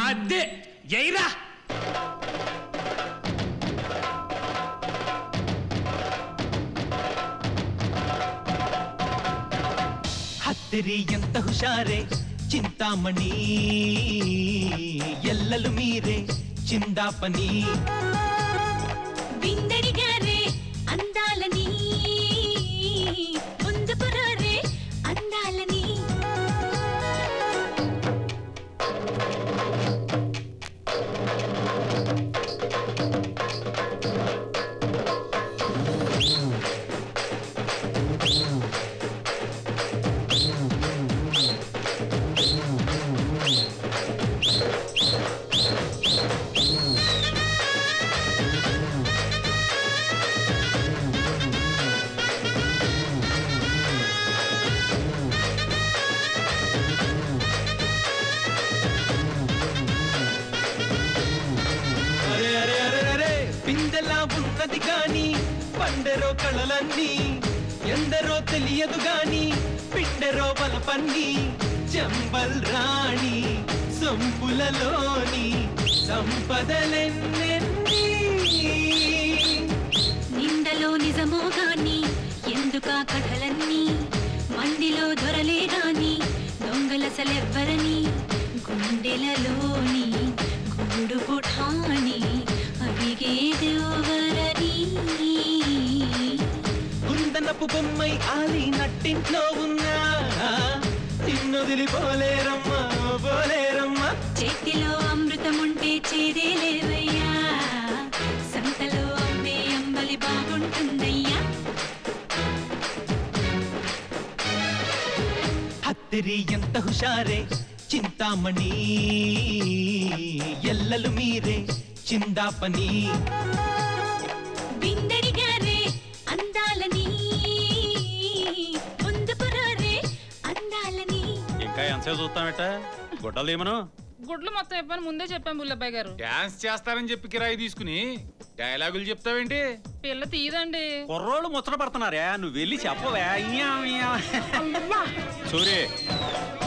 అదే ఎయిరా ಹತ್ತಿರಿ ಎಂತ ಹುಷಾರೆ చింతామణి ఎల్లలు మీరే చిందాపని విందడిగారే అందాలని ముందుకు రారే అందాలని అరే అరే అరే అరే పిందెలా ఉన్నది గాని పండెరో కళలన్నీ ఎందరో తెలియదు గాని పిండెరో బలపన్ని చంబల్ రాణి సొంపులలోని సంపదలెన్నెన్ని నిందలో నిజమో గాని ఎందుకా కథలన్నీ మందిలో దొరలే గాని దొంగలసలెవ్వరని గుండెలలోని గూడు పుఠాని అడిగేదెవరని కుందనపు బొమ్మై ఆలి నట్టింట్లో ఉన్నా నిన్నొదిలిపోలేరమ్మా పోలేరమ్మా చేతిలో అమృతముంటే చేదేలేవయ్యా సంతలో అమ్మే అంబలి బాగుంటుందయ్యా హత్తిరి ఎంత హుషారే చింతామణి ఎల్లలు మీరే చిందాపని విందడిగారే అందాలని ముందుకు రారే అందాలని ఇంకా ఎంతసేపు చూస్తామట గుడ్డలు ఏమను గుడ్లు మొత్తం చెప్పని ముందే చెప్పాను బుల్లబ్బాయి గారు డాన్స్ చేస్తారని చెప్పి కిరాయి తీసుకుని డైలాగులు చెప్తావేంటి పిల్ల తీయదండి కుర్రోళ్ళు ముచ్చట పడుతున్నారే నువ్వు వెళ్ళి చెప్పవే ఇయ్యా, ఇయ్యా. సూరి